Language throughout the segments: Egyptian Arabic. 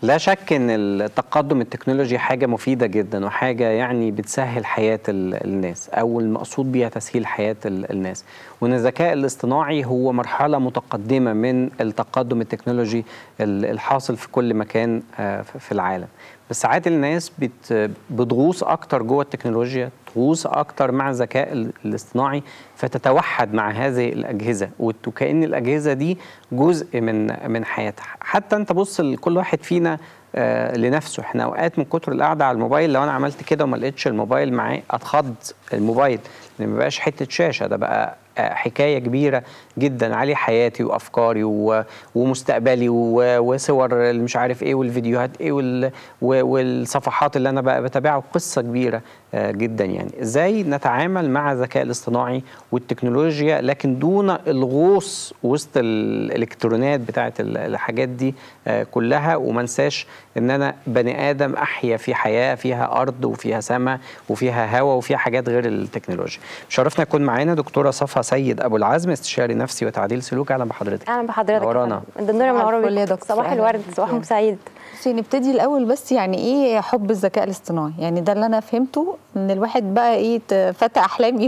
لا شك ان التقدم التكنولوجي حاجه مفيده جدا وحاجه يعني بتسهل حياه ال- الناس او المقصود بيها تسهيل حياه ال- الناس وان الذكاء الاصطناعي هو مرحله متقدمه من التقدم التكنولوجي ال- الحاصل في كل مكان آه، في في العالم بس ساعات الناس بت بتغوص اكتر جوه التكنولوجيا تغوص اكتر مع الذكاء ال- الاصطناعي فتتوحد مع هذه الاجهزه وت- وكأن الاجهزه دي جزء من من حياتها حتى انت بص لكل واحد فينا آه لنفسه احنا اوقات من كتر القعده على الموبايل لو انا عملت كده وما لقيتش الموبايل معاه اتخض الموبايل لان ما بقاش حته شاشه ده بقى آه، حكايه كبيره جدا عليه حياتي وافكاري و- ومستقبلي و- وصور اللي مش عارف ايه والفيديوهات ايه وال- و- والصفحات اللي انا بقى بتابعها قصه كبيره آه، جدا يعني ازاي نتعامل مع الذكاء الاصطناعي والتكنولوجيا لكن دون الغوص وسط الالكترونات بتاعت ال- الحاجات دي آه، كلها وما انساش ان انا بني ادم احيا في حياه فيها ارض وفيها سماء وفيها هواء وفيها حاجات غير التكنولوجيا شرفنا يكون معانا دكتوره صفا سيد ابو العزم استشاري نفسي وتعديل سلوك اهلا بحضرتك اهلا بحضرتك نورانا. الدنيا صباح منوره الفل يا بيك. دكتور. صباح أهلا الورد بيك. صباحكم سعيد بصي نبتدي الاول بس يعني ايه حب الذكاء الاصطناعي يعني ده اللي انا فهمته ان الواحد بقى ايه ت- فتى احلامي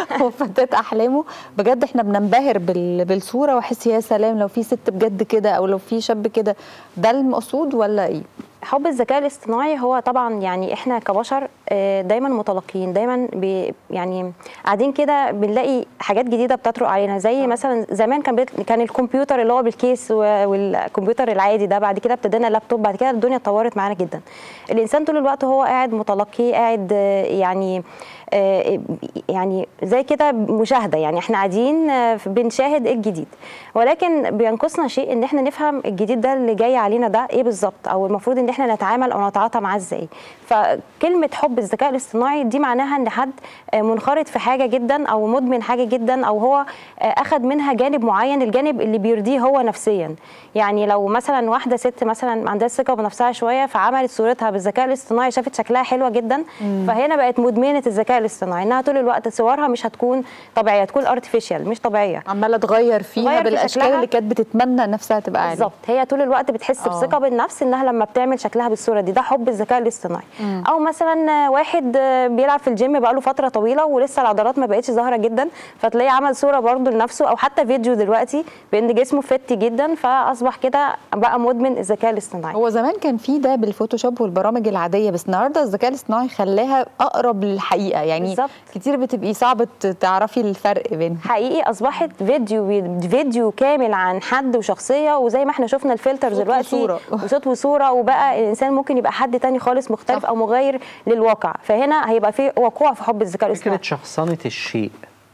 وفتاه احلامه بجد احنا بننبهر بال- بالصوره واحس يا سلام لو في ست بجد كده او لو في شاب كده ده المقصود ولا ايه حب الذكاء الاصطناعي هو طبعا يعني احنا كبشر آه، دايما متلقين دايما بي يعني قاعدين كده بنلاقي حاجات جديده بتطرق علينا زي مثلا زمان كان بيت كان الكمبيوتر اللي هو بالكيس و- والكمبيوتر العادي ده بعد كده ابتدينا لابتوب بعد كده الدنيا اتطورت معانا جدا الانسان طول الوقت هو قاعد متلقي قاعد آه، يعني آه، يعني زي كده مشاهده يعني احنا قاعدين آه، بنشاهد ايه الجديد ولكن بينقصنا شيء ان احنا نفهم الجديد ده اللي جاي علينا ده ايه بالظبط او المفروض ان احنا نتعامل او نتعاطى معاه ازاي فكلمه حب الذكاء الاصطناعي دي معناها ان حد آه، منخرط في حاجه جدا او مدمن حاجه جدا او هو آه، اخذ منها جانب معين الجانب اللي بيرضيه هو نفسيا يعني لو مثلا واحده ست مثلا عندها ثقه بنفسها شويه فعملت صورتها بالذكاء الاصطناعي شافت شكلها حلوه جدا فهنا بقت مدمنه الذكاء الاصطناعي انها طول الوقت صورها مش هتكون طبيعيه تكون ارتفيشال مش طبيعيه عماله تغير فيها تغير في بالاشكال شكلها. اللي كانت بتتمنى نفسها تبقى عليه بالظبط هي طول الوقت بتحس آه. بثقه بالنفس انها لما بتعمل شكلها بالصوره دي ده حب الذكاء الاصطناعي او مثلا واحد بيلعب في الجيم بقاله فتره طويله ولسه العضلات ما بقتش ظاهره جدا فتلاقيه عمل صوره برضه لنفسه او حتى فيديو دلوقتي بان جسمه فت جدا فاصبح كده بقى مدمن الذكاء الاصطناعي هو زمان كان في ده بالفوتوشوب والبرامج العاديه بس النهارده الذكاء الاصطناعي خلاها اقرب للحقيقه يعني بالظبط. كتير بتبقي صعب ت- تعرفي الفرق بينها حقيقي اصبحت فيديو فيديو كامل عن حد وشخصيه وزي ما احنا شفنا الفلتر صوت دلوقتي وصورة. وصوت وصوره وبقى الانسان ممكن يبقى حد تاني خالص مختلف صح. او مغاير للواقع فهنا هيبقى في وقوع في حب الذكاء فكره الاصطناعي شخصنه الشيء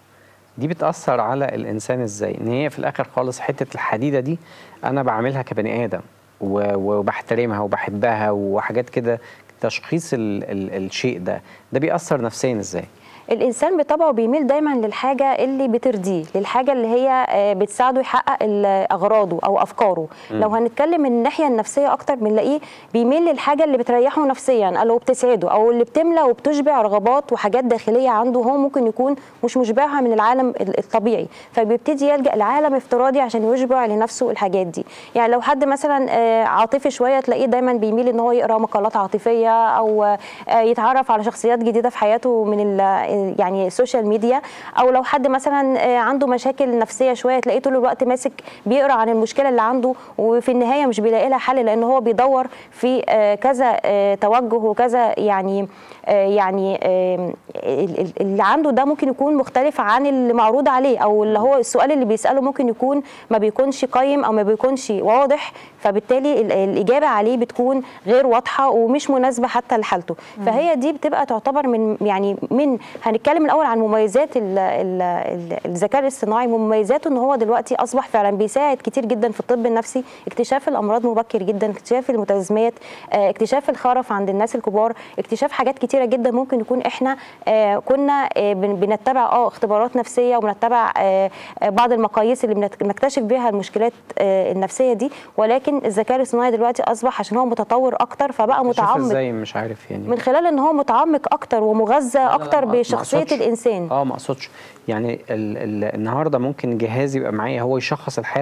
دي بتاثر على الانسان ازاي ان هي في الاخر خالص حته الحديده دي انا بعملها كبني ادم و- وبحترمها وبحبها وحاجات كده تشخيص ال ال الشيء ده ده بيأثر نفسيا ازاي الانسان بطبعه بيميل دايما للحاجه اللي بترضيه للحاجه اللي هي آه، بتساعده يحقق ال- اغراضه او افكاره لو هنتكلم من الناحيه النفسيه اكتر بنلاقيه بيميل للحاجه اللي بتريحه نفسيا او بتسعده او اللي بتملى وبتشبع رغبات وحاجات داخليه عنده هو ممكن يكون مش مشبعها من العالم ال- الطبيعي فبيبتدي يلجا لعالم افتراضي عشان يشبع لنفسه الحاجات دي يعني لو حد مثلا آه، عاطفي شويه تلاقيه دايما بيميل ان هو يقرا مقالات عاطفيه او آه، يتعرف على شخصيات جديده في حياته من ال- يعني السوشيال ميديا او لو حد مثلا آه، عنده مشاكل نفسيه شويه تلاقيه طول الوقت ماسك بيقرا عن المشكله اللي عنده وفي النهايه مش بيلاقي لها حل لان هو بيدور في آه، كذا آه، توجه وكذا يعني آه، يعني آه، ال- ال- اللي عنده ده ممكن يكون مختلف عن اللي معروض عليه او اللي هو السؤال اللي بيساله ممكن يكون ما بيكونش قيم او ما بيكونش واضح فبالتالي ال- الاجابه عليه بتكون غير واضحه ومش مناسبه حتى لحالته فهي دي بتبقى تعتبر من يعني من هنتكلم الاول عن مميزات ال- ال- ال- الذكاء الاصطناعي مميزاته ان هو دلوقتي اصبح فعلا بيساعد كتير جدا في الطب النفسي اكتشاف الامراض مبكر جدا اكتشاف المتلازمات آه، اكتشاف الخرف عند الناس الكبار اكتشاف حاجات كتيره جدا ممكن يكون احنا آه، كنا آه، بن- بنتبع اه اختبارات نفسيه وبنتبع آه، آه، بعض المقاييس اللي بنت- بنكتشف بيها المشكلات آه، النفسيه دي ولكن الذكاء الاصطناعي دلوقتي اصبح عشان هو متطور اكتر فبقى شوف متعمق ازاي مش عارف يعني من خلال ان هو متعمق اكتر ومغذى اكتر لا، ما- ما بشخصيه أقصدش. الانسان اه ما اقصدش يعني ال ال النهارده ممكن جهاز يبقى معايا هو يشخص الحاله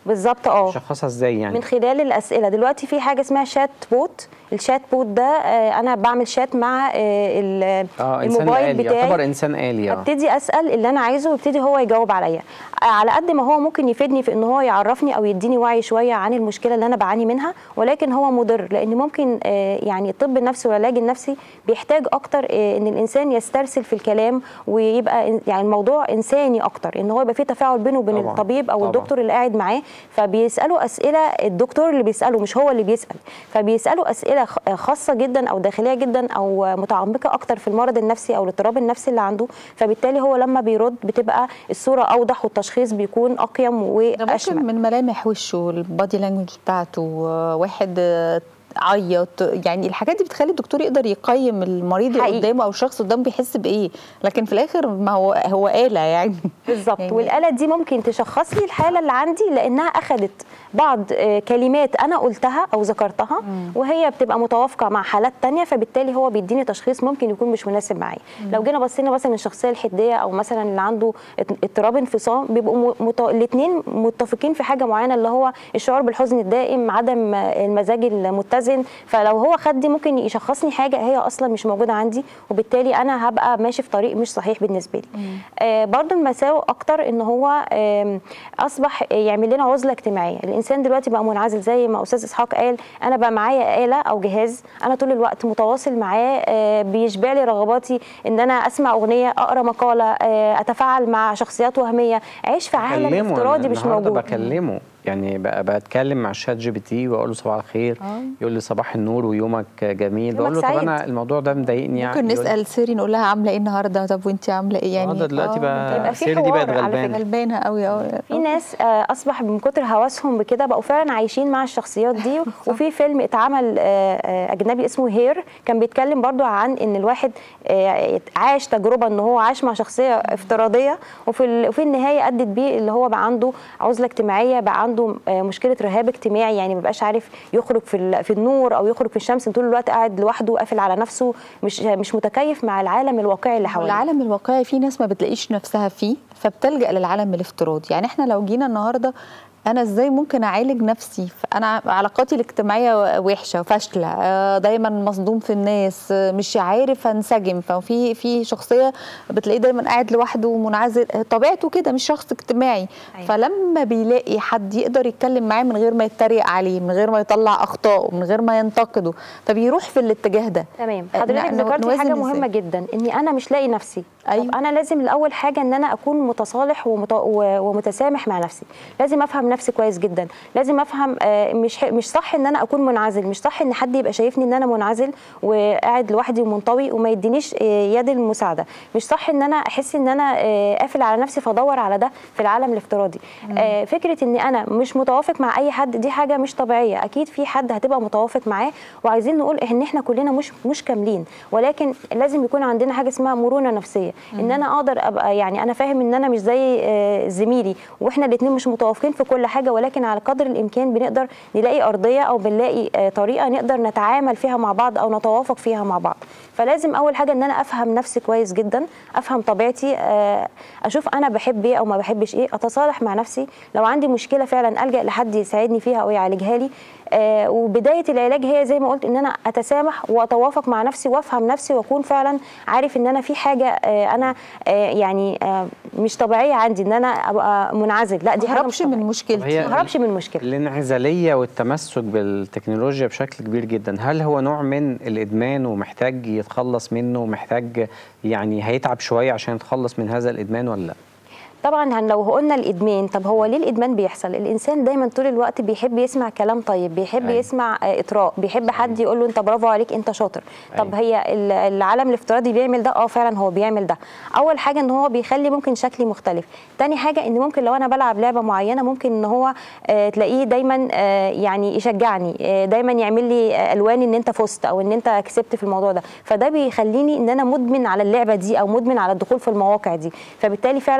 بالظبط اه شخصها ازاي يعني من خلال الاسئله دلوقتي في حاجه اسمها شات بوت الشات بوت ده آه، انا بعمل شات مع آه، ال- اه انسان الموبايل آلي بتاعي يعتبر انسان آلي اه ابتدي اسال اللي انا عايزه ويبتدي هو يجاوب عليا على قد ما هو ممكن يفيدني في ان هو يعرفني او يديني وعي شويه عن المشكله اللي انا بعاني منها ولكن هو مضر لان ممكن آه، يعني الطب النفسي والعلاج النفسي بيحتاج اكتر آه، ان الانسان يسترسل في الكلام ويبقى إن- يعني الموضوع انساني اكتر ان هو يبقى في تفاعل بينه وبين طبعاً، الطبيب او طبعاً. الدكتور اللي قاعد معاه فبيسالوا اسئله الدكتور اللي بيساله مش هو اللي بيسال فبيسالوا اسئله خ- خاصه جدا او داخليه جدا او متعمقه اكتر في المرض النفسي او الاضطراب النفسي اللي عنده فبالتالي هو لما بيرد بتبقى الصوره اوضح والتشخيص بيكون اقيم ده ممكن واشمل من ملامح وشه البادي لانجوج بتاعته آه، واحد آه، عيط يعني الحاجات دي بتخلي الدكتور يقدر يقيم المريض اللي حقيقي. قدامه او الشخص قدامه بيحس بايه لكن في الاخر ما هو هو آلة يعني بالظبط يعني- والاله دي ممكن تشخص لي الحاله اللي عندي لانها اخذت بعض آه، كلمات انا قلتها او ذكرتها وهي بتبقى متوافقه مع حالات تانية فبالتالي هو بيديني تشخيص ممكن يكون مش مناسب معايا لو جينا بصينا مثلا الشخصيه الحديه او مثلا اللي عنده ات- اضطراب انفصام بيبقوا مت... الاثنين متفقين في حاجه معينه اللي هو الشعور بالحزن الدائم عدم آه، المزاج المتزن فلو هو خد دي ممكن يشخصني حاجه هي اصلا مش موجوده عندي وبالتالي انا هبقى ماشي في طريق مش صحيح بالنسبه لي آه برضو المساوئ اكتر ان هو آم، اصبح يعمل لنا عزله اجتماعيه الانسان دلوقتي بقى منعزل زي ما استاذ اسحاق قال انا بقى معايا اله او جهاز انا طول الوقت متواصل معاه آه، بيشبع لي رغباتي ان انا اسمع اغنيه اقرا مقاله آه، اتفاعل مع شخصيات وهميه اعيش في عالم بكلمه أنا افتراضي مش النهاردة موجود بكلمه يعني بقى بتكلم مع الشات جي بي تي واقول له صباح الخير آه. يقول لي صباح النور ويومك جميل يومك بقول له طب سعيد. انا الموضوع ده مضايقني يعني ممكن يقول لي نسال سيري نقول لها عامله ايه النهارده طب وانت عامله ايه يعني آه، ده دلوقتي بقى يبقى في سيري دي بقت حوار على غلبانه فكرة. غلبانه قوي اه في ناس آه، اصبح من كتر هوسهم بكده بقوا فعلا عايشين مع الشخصيات دي وفي فيلم اتعمل آه، آه، اجنبي اسمه هير كان بيتكلم برضو عن ان الواحد آه، عاش تجربه ان هو عاش مع شخصيه افتراضيه وفي ال- وفي النهايه ادت بيه اللي هو بقى عنده عزله اجتماعيه بقى عنده آه، مشكله رهاب اجتماعي يعني ما بقاش عارف يخرج في ال- في النور او يخرج في الشمس طول الوقت قاعد لوحده قافل على نفسه مش مش متكيف مع العالم الواقعي اللي حواليه العالم الواقعي في ناس ما بتلاقيش نفسها فيه فبتلجأ للعالم الافتراضي يعني احنا لو جينا النهارده انا ازاي ممكن اعالج نفسي انا علاقاتي الاجتماعيه وحشه وفاشله آه، دايما مصدوم في الناس آه، مش عارف انسجم ففي في شخصيه بتلاقيه دايما قاعد لوحده ومنعزل آه، طبيعته كده مش شخص اجتماعي أيوة. فلما بيلاقي حد يقدر يتكلم معاه من غير ما يتريق عليه من غير ما يطلع اخطائه من غير ما ينتقده فبيروح في الاتجاه ده تمام آه، حضرتك ن- ذكرتي نوازن حاجه إزاي؟ مهمه جدا اني انا مش لاقي نفسي أيوة. طب انا لازم الاول حاجه ان انا اكون متصالح ومت... و- ومتسامح مع نفسي لازم افهم نفسي كويس جدا لازم افهم آه، مش ح- مش صح ان انا اكون منعزل مش صح ان حد يبقى شايفني ان انا منعزل وقاعد لوحدي ومنطوي وما يدينيش آه، يد المساعده مش صح ان انا احس ان انا آه، قافل على نفسي فادور على ده في العالم الافتراضي آه، فكره ان انا مش متوافق مع اي حد دي حاجه مش طبيعيه اكيد في حد هتبقى متوافق معاه وعايزين نقول ان احنا كلنا مش مش كاملين ولكن لازم يكون عندنا حاجه اسمها مرونه نفسيه ان انا اقدر ابقى يعني انا فاهم ان انا مش زي آه، زميلي واحنا الاثنين مش متوافقين في كل حاجه ولكن على قدر الامكان بنقدر نلاقي ارضيه او بنلاقي آه، طريقه نقدر نتعامل فيها مع بعض او نتوافق فيها مع بعض فلازم اول حاجه ان انا افهم نفسي كويس جدا افهم طبيعتي آه، اشوف انا بحب ايه او ما بحبش ايه اتصالح مع نفسي لو عندي مشكله فعلا الجا لحد يساعدني فيها او يعالجها لي آه، وبدايه العلاج هي زي ما قلت ان انا اتسامح واتوافق مع نفسي وافهم نفسي واكون فعلا عارف ان انا في حاجه آه، انا آه، يعني آه، مش طبيعيه عندي ان انا ابقى منعزل لا دي ما حاجه هربش مش من طبيعية. مشكلتي هي ما هربش من مشكله الانعزالية والتمسك بالتكنولوجيا بشكل كبير جدا هل هو نوع من الإدمان ومحتاج يتخلص منه ومحتاج يعني هيتعب شوية عشان يتخلص من هذا الإدمان ولا لا؟ طبعا هن- لو قلنا الادمان طب هو ليه الادمان بيحصل الانسان دايما طول الوقت بيحب يسمع كلام طيب بيحب أيوة. يسمع آه، اطراء بيحب حد يقول له انت برافو عليك انت شاطر طب أيوة. هي ال- العالم الافتراضي بيعمل ده اه فعلا هو بيعمل ده اول حاجه ان هو بيخلي ممكن شكلي مختلف تاني حاجه ان ممكن لو انا بلعب لعبه معينه ممكن ان هو آه، تلاقيه دايما آه، يعني يشجعني آه، دايما يعمل لي آه، الوان ان انت فزت او ان انت كسبت في الموضوع ده فده بيخليني ان انا مدمن على اللعبه دي او مدمن على الدخول في المواقع دي فبالتالي فعلا بيعمل نوع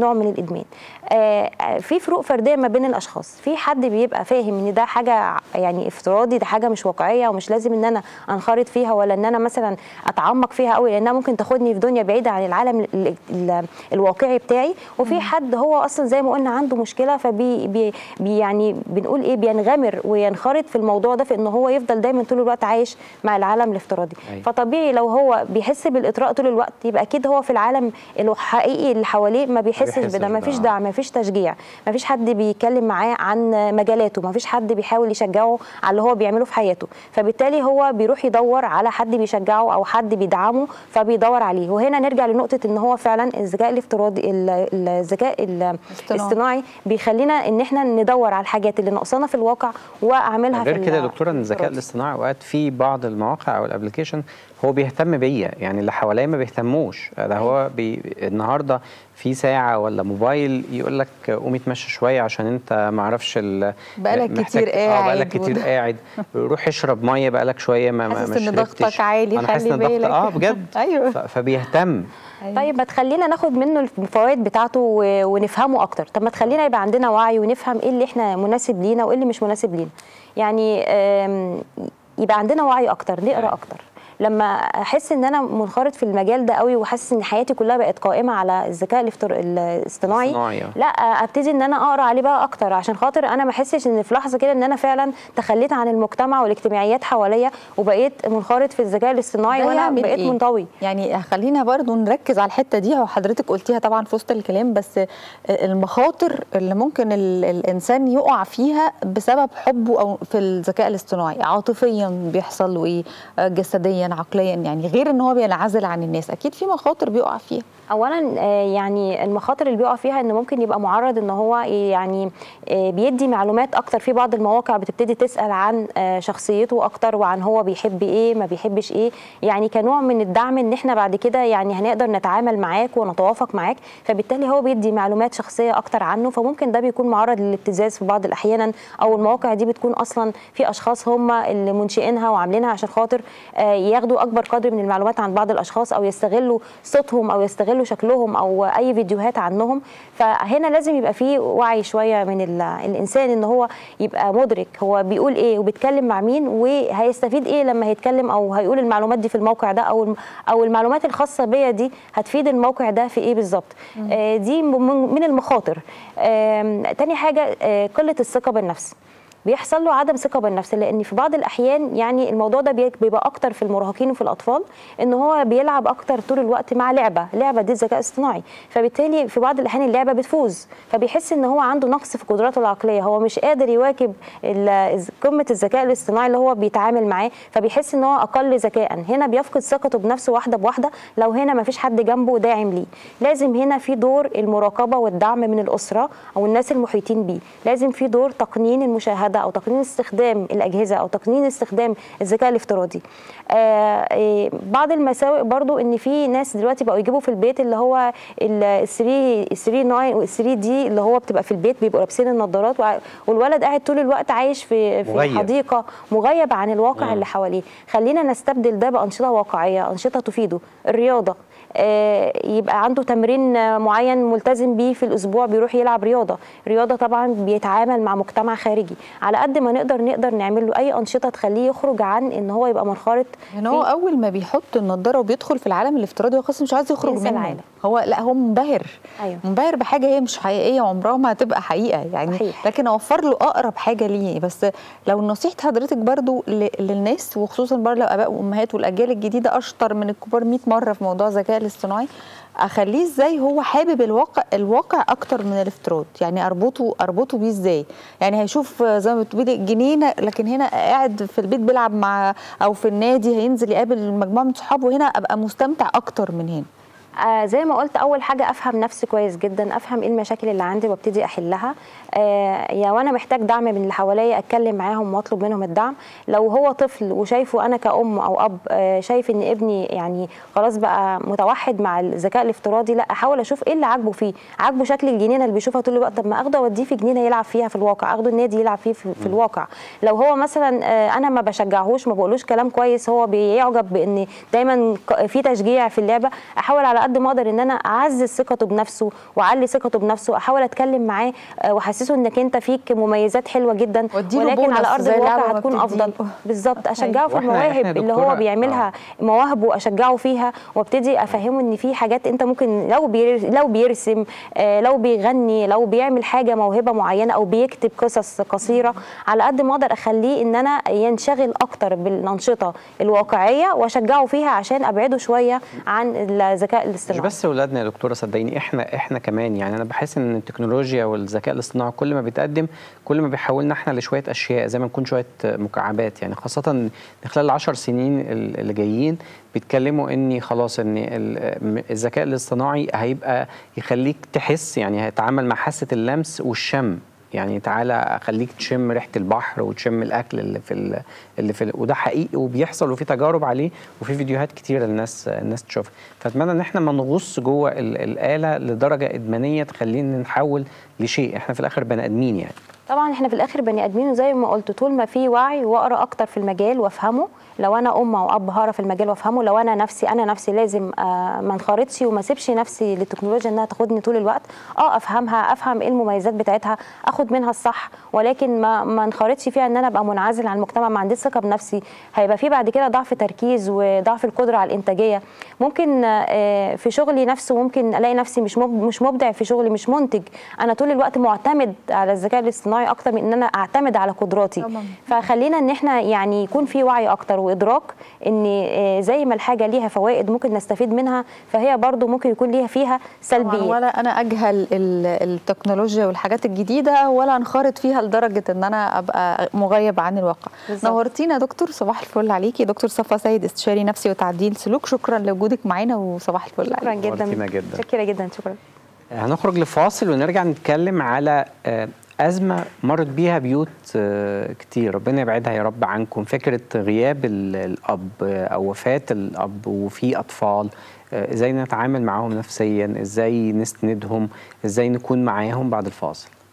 نوع من الادمان آه، آه، في فروق فرديه ما بين الاشخاص في حد بيبقى فاهم ان ده حاجه يعني افتراضي ده حاجه مش واقعيه ومش لازم ان انا انخرط فيها ولا ان انا مثلا اتعمق فيها قوي لانها ممكن تاخدني في دنيا بعيده عن العالم ال- ال- الواقعي بتاعي وفي حد هو اصلا زي ما قلنا عنده مشكله فبي بي بي يعني بنقول ايه بينغمر وينخرط في الموضوع ده في ان هو يفضل دايما طول الوقت عايش مع العالم الافتراضي أيوة. فطبيعي لو هو بيحس بالاطراء طول الوقت يبقى اكيد هو في العالم الحقيقي اللي حواليه ما بيحسش بيحسش بده ما فيش بده. دعم ما فيش تشجيع ما فيش حد بيتكلم معاه عن مجالاته ما فيش حد بيحاول يشجعه على اللي هو بيعمله في حياته فبالتالي هو بيروح يدور على حد بيشجعه او حد بيدعمه فبيدور عليه وهنا نرجع لنقطه ان هو فعلا الذكاء الافتراضي ال- الذكاء ال- الاصطناعي بيخلينا ان احنا ندور على الحاجات اللي ناقصانا في الواقع واعملها في غير كده يا ال- دكتوره ان الذكاء الافتراضي. الاصطناعي اوقات في بعض المواقع او الابلكيشن هو بيهتم بيا يعني اللي حواليا ما بيهتموش ده هو بي النهارده في ساعه ولا موبايل يقول لك قوم اتمشى شويه عشان انت ما اعرفش ال- بقالك محتاج- كتير اه قاعد بقالك كتير وده. قاعد روح اشرب ميه بقالك شويه ما ما حاسس ما ان ضغطك شربتش. عالي انا حاسس خلي ان ضغط بالك اه بجد ايوه ف- فبيهتم طيب ما تخلينا ناخد منه الفوائد بتاعته و- ونفهمه اكتر طب ما تخلينا يبقى عندنا وعي ونفهم ايه اللي احنا مناسب لينا وايه اللي مش مناسب لينا يعني آم، يبقى عندنا وعي اكتر نقرا أيوة. اكتر لما احس ان انا منخرط في المجال ده قوي وحاسس ان حياتي كلها بقت قائمه على الذكاء الافتر... الاصطناعي الاصطناعي، آه. لا ابتدي ان انا اقرا عليه بقى اكتر عشان خاطر انا ما احسش ان في لحظه كده ان انا فعلا تخليت عن المجتمع والاجتماعيات حواليا وبقيت منخرط في الذكاء الاصطناعي ده وانا يعمل بقيت إيه؟ منطوي يعني خلينا برضو نركز على الحته دي هو حضرتك قلتيها طبعا في وسط الكلام بس المخاطر اللي ممكن ال- الانسان يقع فيها بسبب حبه او في الذكاء الاصطناعي عاطفيا بيحصل له ايه آه، جسديا عقليا يعني غير ان هو بينعزل عن الناس اكيد في مخاطر بيقع فيها اولا آه، يعني المخاطر اللي بيقع فيها ان ممكن يبقى معرض ان هو يعني آه، بيدي معلومات اكتر في بعض المواقع بتبتدي تسال عن آه، شخصيته اكتر وعن هو بيحب ايه ما بيحبش ايه يعني كنوع من الدعم ان احنا بعد كده يعني هنقدر نتعامل معاك ونتوافق معاك فبالتالي هو بيدي معلومات شخصيه اكتر عنه فممكن ده بيكون معرض للابتزاز في بعض الاحيان او المواقع دي بتكون اصلا في اشخاص هم اللي منشئينها وعاملينها عشان خاطر آه، ياخدوا اكبر قدر من المعلومات عن بعض الاشخاص او يستغلوا صوتهم او يستغلوا شكلهم او اي فيديوهات عنهم فهنا لازم يبقى في وعي شويه من ال- الانسان ان هو يبقى مدرك هو بيقول ايه وبيتكلم مع مين وهيستفيد ايه لما هيتكلم او هيقول المعلومات دي في الموقع ده او الم- او المعلومات الخاصه بيا دي هتفيد الموقع ده في ايه بالظبط آه، دي من من المخاطر آم، تاني حاجه آه، قله الثقه بالنفس بيحصل له عدم ثقه بالنفس لان في بعض الاحيان يعني الموضوع ده بي- بيبقى اكتر في المراهقين وفي الاطفال ان هو بيلعب اكتر طول الوقت مع لعبه لعبه دي ذكاء اصطناعي فبالتالي في بعض الاحيان اللعبه بتفوز فبيحس ان هو عنده نقص في قدراته العقليه هو مش قادر يواكب ال- قمه الذكاء الاصطناعي اللي هو بيتعامل معاه فبيحس ان هو اقل ذكاء هنا بيفقد ثقته بنفسه واحده بواحده لو هنا ما فيش حد جنبه داعم ليه لازم هنا في دور المراقبه والدعم من الاسره او الناس المحيطين بيه لازم في دور تقنين المشاهده او تقنين استخدام الاجهزه او تقنين استخدام الذكاء الافتراضي آه إيه، بعض المساوئ برضو ان في ناس دلوقتي بقوا يجيبوا في البيت اللي هو ال 3 3 9 وال 3 دي اللي هو بتبقى في البيت بيبقوا لابسين النظارات وع- والولد قاعد طول الوقت عايش في في مغيب. حديقه مغيب عن الواقع اللي حواليه خلينا نستبدل ده بانشطه واقعيه انشطه تفيده الرياضه آه، يبقى عنده تمرين آه، معين ملتزم بيه في الاسبوع بيروح يلعب رياضه رياضه طبعا بيتعامل مع مجتمع خارجي على قد ما نقدر نقدر نعمل له اي انشطه تخليه يخرج عن ان هو يبقى منخرط يعني هو في- اول ما بيحط النضاره وبيدخل في العالم الافتراضي هو خلاص مش عايز يخرج ينسى منه العالم. هو لا هو منبهر أيوة. منبهر بحاجه هي مش حقيقيه وعمرها ما هتبقى حقيقه يعني صحيح. لكن اوفر له اقرب حاجه ليه بس لو نصيحه حضرتك برضو ل- للناس وخصوصا برضو لو اباء وامهات والاجيال الجديده اشطر من الكبار 100 مره في موضوع الذكاء الاصطناعي اخليه ازاي هو حابب الواقع الواقع اكتر من الافتراض يعني اربطه اربطه بيه ازاي يعني هيشوف زي ما بتقولي جنينه لكن هنا قاعد في البيت بيلعب مع او في النادي هينزل يقابل مجموعه من صحابه هنا ابقى مستمتع اكتر من هنا آه زي ما قلت اول حاجه افهم نفسي كويس جدا افهم ايه المشاكل اللي عندي وابتدي احلها آه يا وانا محتاج دعم من اللي حواليا اتكلم معاهم واطلب منهم الدعم لو هو طفل وشايفه انا كأم او اب آه شايف ان ابني يعني خلاص بقى متوحد مع الذكاء الافتراضي لا احاول اشوف ايه اللي عاجبه فيه عاجبه شكل الجنينه اللي بيشوفها طول الوقت طب ما اخده اوديه في جنينه يلعب فيها في الواقع اخده النادي يلعب فيه في, في الواقع لو هو مثلا آه انا ما بشجعهوش ما بقولوش كلام كويس هو بيعجب بان دايما ك- في تشجيع في اللعبه احاول على قد ما اقدر ان انا اعزز ثقته بنفسه واعلي ثقته بنفسه احاول اتكلم معاه آه، واحسسه انك انت فيك مميزات حلوه جدا واديله ولكن بونص على ارض زي اللعبة الواقع ما هتكون افضل بتديله. بالظبط اشجعه في وإحنا- إحنا المواهب اللي هو دكتورة- بيعملها مواهبه اشجعه فيها وابتدي افهمه ان في حاجات انت ممكن لو بير لو بيرسم آه، لو بيغني لو بيعمل حاجه موهبه معينه او بيكتب قصص قصيره على قد ما اقدر اخليه ان انا ينشغل اكتر بالانشطه الواقعيه واشجعه فيها عشان ابعده شويه عن الذكاء مش الاصطناعي بس اولادنا يا دكتوره صدقيني احنا احنا كمان يعني انا بحس ان التكنولوجيا والذكاء الاصطناعي كل ما بيتقدم كل ما بيحولنا احنا لشويه اشياء زي ما نكون شويه مكعبات يعني خاصه إن خلال العشر سنين ال- اللي جايين بيتكلموا اني خلاص ان ال- الذكاء الاصطناعي هيبقى يخليك تحس يعني هيتعامل مع حاسه اللمس والشم يعني تعالى اخليك تشم ريحه البحر وتشم الاكل اللي في ال- اللي في ال- وده حقيقي وبيحصل وفي تجارب عليه وفي فيديوهات كتيره الناس الناس تشوفها فاتمنى ان احنا ما نغص جوه ال- الاله لدرجه ادمانيه تخلينا نحول لشيء احنا في الاخر بني ادمين يعني طبعا احنا في الاخر بني ادمين وزي ما قلت طول ما في وعي واقرا اكتر في المجال وافهمه لو انا ام او اب هقرا في المجال وافهمه لو انا نفسي انا نفسي لازم آه ما انخرطش وما اسيبش نفسي للتكنولوجيا انها تاخدني طول الوقت اه افهمها افهم ايه المميزات بتاعتها اخد منها الصح ولكن ما ما انخرطش فيها ان انا ابقى منعزل عن المجتمع ما عنديش ثقه بنفسي هيبقى في بعد كده ضعف تركيز وضعف القدره على الانتاجيه ممكن آه في شغلي نفسه ممكن الاقي نفسي مش مب- مش مبدع في شغلي مش منتج انا طول الوقت معتمد على الذكاء الاصطناعي اكتر من ان انا اعتمد على قدراتي طبعاً. فخلينا ان احنا يعني يكون في وعي اكتر وادراك ان آه، زي ما الحاجه ليها فوائد ممكن نستفيد منها فهي برضو ممكن يكون ليها فيها طبعاً سلبيات ولا انا اجهل ال- التكنولوجيا والحاجات الجديده ولا انخرط فيها لدرجه ان انا ابقى مغيب عن الواقع بالظبط. نورتينا يا دكتور صباح الفل عليكي دكتور صفا سيد استشاري نفسي وتعديل سلوك شكرا لوجودك معانا وصباح الفل شكرا عليكي جدا نورتينا جدا. شكرا جدا شكرا هنخرج لفاصل ونرجع نتكلم على آه، أزمة مرت بيها بيوت آه، كتير ربنا يبعدها يا رب عنكم فكرة غياب ال- الأب آه، أو وفاة الأب وفي أطفال آه، إزاي نتعامل معاهم نفسيا إزاي نسندهم إزاي نكون معاهم بعد الفاصل